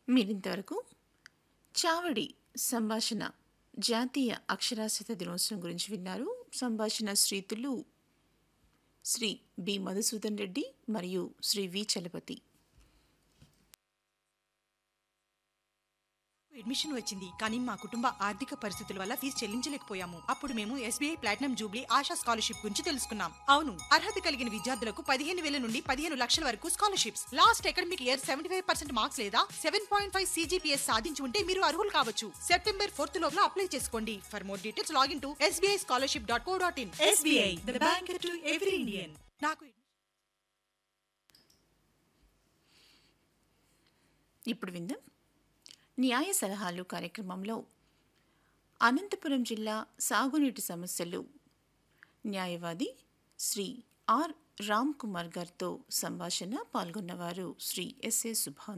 మీరింతవరకు చావడి సంభాషణ జాతీయ అక్షరాస్యత దినోత్సవం గురించి విన్నారు సంభాషణ శ్రీతులు శ్రీ బి మధుసూదన్ రెడ్డి మరియు శ్రీ వి చలపతి అడ్మిషన్ వచ్చింది కానీ మా కుటుంబ ఆర్థిక పరిస్థితుల వల్ల ఫీజు చెల్లించలేకపోయాము అప్పుడు మేము SBI platinum jubilee Asha scholarship గురించి తెలుసుకున్నాం అవును అర్హత కలిగిన విద్యార్థులకు పదిహేను వేల నుండి పదిహేను లక్షల వరకు scholarships last academic year seventy five percent marks లేదా సెవెన్ పాయింట్ ఫైవ్ సీజీపీఎస్ సాధించి ఉంటే మీరు అర్హులు కావచ్చు సెప్టెంబర్ ఫోర్త్ లోపల అప్లై చేసుకోండి for more details login to SBI scholarship dot co dot in SBI the bank to every Indian నాకు ఇప్పుడు విందాం న్యాయ సలహాలు కార్యక్రమంలో అనంతపురం జిల్లా సాగునీటి సమస్యలు న్యాయవాది శ్రీ ఆర్ రామ్ కుమార్ గారితో సంభాషణ పాల్గొన్నవారు శ్రీ ఎస్ఏ సుభాన్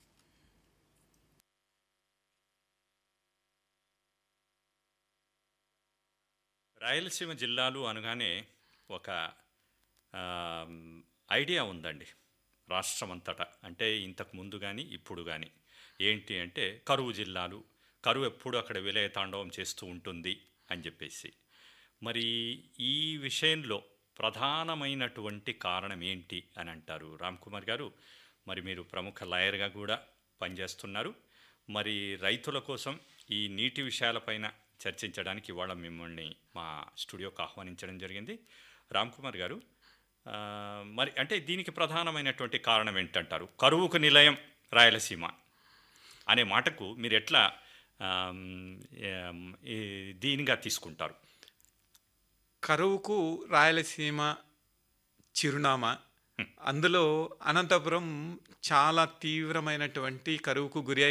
రాయలసీమ జిల్లాలు అనగానే ఒక ఆ, ఐడియా ఉందండి రాష్ట్రం అంతటా అంటే ఇంతకు ముందు కానీ ఇప్పుడు కానీ ఏంటి అంటే కరువు జిల్లాలు కరువు ఎప్పుడు అక్కడ విలయ తాండవం చేస్తూ ఉంటుంది అని చెప్పేసి మరి ఈ విషయంలో ప్రధానమైనటువంటి కారణం ఏంటి అని అంటారు రామ్ కుమార్ గారు మరి మీరు ప్రముఖ లాయర్గా కూడా పనిచేస్తున్నారు మరి రైతుల కోసం ఈ నీటి విషయాలపైన చర్చించడానికి ఇవాళ మిమ్మల్ని మా స్టూడియోకి ఆహ్వానించడం జరిగింది రామ్ కుమార్ గారు ఆ, మరి అంటే దీనికి ప్రధానమైనటువంటి కారణం ఏంటంటారు కరువుకు నిలయం రాయలసీమ అనే మాటకు మీరు ఎట్లా ఆమ్, ఏం, ఈ దీనిగా తీసుకుంటారు కరువుకు రాయలసీమ చిరునామా అందులో అనంతపురం చాలా తీవ్రమైనటువంటి కరువుకు గురి